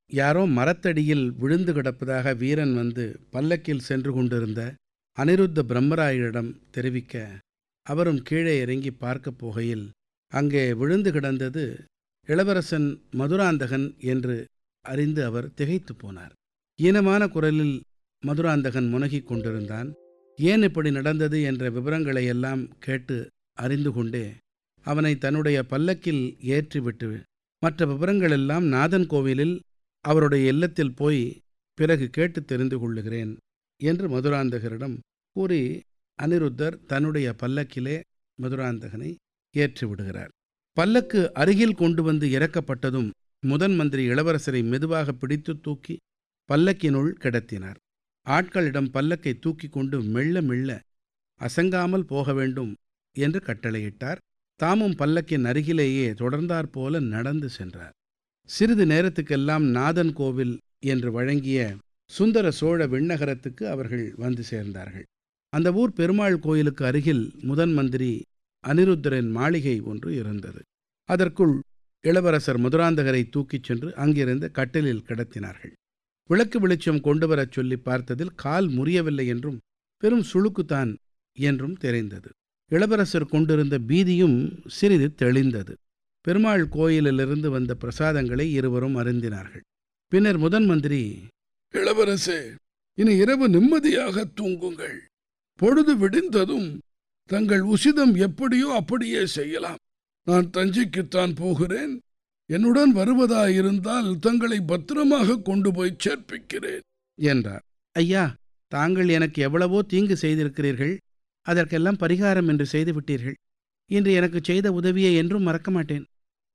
யாரோ மரத்தடியில் விழுந்து கிடப்பதாக வீரன் வந்து பல்லக்கில் சென்று கொண்டிருந்த அனிருத்த பிரம்மராயரிடம் தெரிவிக்க அவரும் கீழே இறங்கி பார்க்கப் போகையில் அங்கே விழுந்து கிடந்தது இளவரசன் மதுராந்தகன் என்று அறிந்து அவர் திகைத்துப் போனார் ஈனமான குரலில் மதுராந்தகன் முனகிக் கொண்டிருந்தான் ஏன் இப்படி நடந்தது என்ற விவரங்களை எல்லாம் கேட்டு அறிந்து கொண்டே அவனை தன்னுடைய பல்லக்கில் ஏற்றிவிட்டு மற்ற விவரங்களெல்லாம் நாதன் கோவிலில் அவருடைய இல்லத்தில் போய் பிறகு கேட்டு தெரிந்து கொள்ளுகிறேன் என்று மதுராந்தகரிடம் கூறி அனிருத்தர் தன்னுடைய பல்லக்கிலே மதுராந்தகனை ஏற்றி விடுகிறார் பல்லக்கு அருகில் கொண்டு வந்து இறக்கப்பட்டதும் முதன் மந்திரி இளவரசரை மெதுவாக பிடித்து தூக்கி பல்லக்கினுள் கிடத்தினார் ஆட்களிடம் பல்லக்கை தூக்கி கொண்டு மெல்ல மெல்ல அசங்காமல் போக வேண்டும் என்று கட்டளையிட்டார் தாமும் பல்லக்கின் அருகிலேயே தொடர்ந்தாற்போல நடந்து சென்றார் சிறிது நேரத்துக்கெல்லாம் நாதன் கோவில் என்று வழங்கிய சுந்தர சோழ விண்ணகரத்துக்கு அவர்கள் வந்து சேர்ந்தார்கள் அந்த ஊர் பெருமாள் கோயிலுக்கு அருகில் முதன் மந்திரி அனிருத்தரின் மாளிகை ஒன்று இருந்தது அதற்குள் இளவரசர் மதுராந்தகரை தூக்கிச் சென்று அங்கிருந்த கட்டிலில் கிடத்தினார்கள் விளக்கு வெளிச்சம் கொண்டு வரச் சொல்லி பார்த்ததில் கால் முறியவில்லை என்றும் பெரும் சுளுக்குத்தான் என்றும் தெரிந்தது இளவரசர் கொண்டிருந்த பீதியும் சிறிது தெளிந்தது பெருமாள் கோயிலிலிருந்து வந்த பிரசாதங்களை இருவரும் அருந்தினார்கள் பின்னர் முதன் மந்திரி இளவரசே இனி இரவு நிம்மதியாக தூங்குங்கள் பொழுது விடிந்ததும் தங்கள் உசிதம் எப்படியோ அப்படியே செய்யலாம் நான் தஞ்சைக்குத்தான் போகிறேன் என்னுடன் வருவதாயிருந்தால் தங்களை பத்திரமாக கொண்டு போய் சேர்ப்பிக்கிறேன் என்றார் ஐயா தாங்கள் எனக்கு எவ்வளவோ தீங்கு செய்திருக்கிறீர்கள் அதற்கெல்லாம் பரிகாரம் என்று செய்துவிட்டீர்கள் இன்று எனக்கு செய்த உதவியை என்றும் மறக்க மாட்டேன்